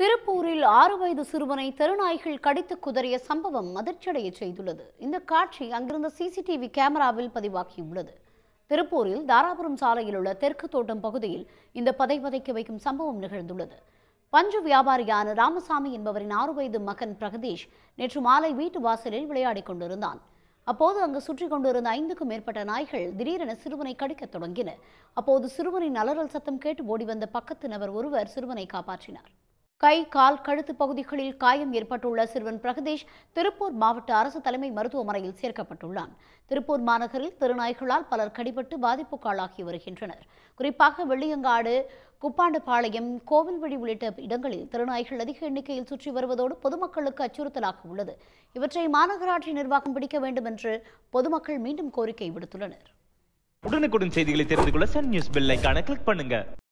திருப்பூரில் ஆறு வயது சிறுவனை தெருநாய்கள் கடித்து குதறிய சம்பவம் அதிர்ச்சியடைய செய்துள்ளது இந்த காட்சி அங்கிருந்த சிசிடிவி கேமராவில் பதிவாகியுள்ளது திருப்பூரில் தாராபுரம் சாலையில் உள்ள தெற்கு தோட்டம் பகுதியில் இந்த பதை பதைக்க வைக்கும் சம்பவம் நிகழ்ந்துள்ளது பஞ்சு வியாபாரியான ராமசாமி என்பவரின் ஆறு வயது மகன் பிரகதீஷ் நேற்று மாலை வீட்டு வாசலில் விளையாடிக் கொண்டிருந்தான் அப்போது அங்கு சுற்றி கொண்டிருந்த ஐந்துக்கும் மேற்பட்ட நாய்கள் திடீரென சிறுவனை கடிக்கத் தொடங்கின அப்போது சிறுவனின் அலறல் சத்தம் கேட்டு ஓடி வந்த பக்கத்து நபர் ஒருவர் சிறுவனை காப்பாற்றினார் கை கால் கழுத்து பகுதிகளில் காயம் ஏற்பட்டுள்ள சிறுவன் பிரகதீஷ் திருப்பூர் மாவட்ட அரசு தலைமை மருத்துவமனையில் சேர்க்கப்பட்டுள்ளான் திருப்பூர் மாநகரில் திருநாய்களால் பலர் கடிபட்டு பாதிப்புக்காளாகி வருகின்றனர் குறிப்பாக வெள்ளியங்காடு குப்பாண்டபாளையம் கோவில்வழி உள்ளிட்ட இடங்களில் திருநாய்கள் அதிக எண்ணிக்கையில் சுற்றி வருவதோடு பொதுமக்களுக்கு அச்சுறுத்தலாக உள்ளது இவற்றை மாநகராட்சி நிர்வாகம் பிடிக்க வேண்டும் என்று பொதுமக்கள் மீண்டும் கோரிக்கை விடுத்துள்ளனர் உடனுக்குடன் செய்திகளை தெரிந்து கொள்ள சன் நியூஸ் பெல் ஐகானை கிளிக் பண்ணுங்க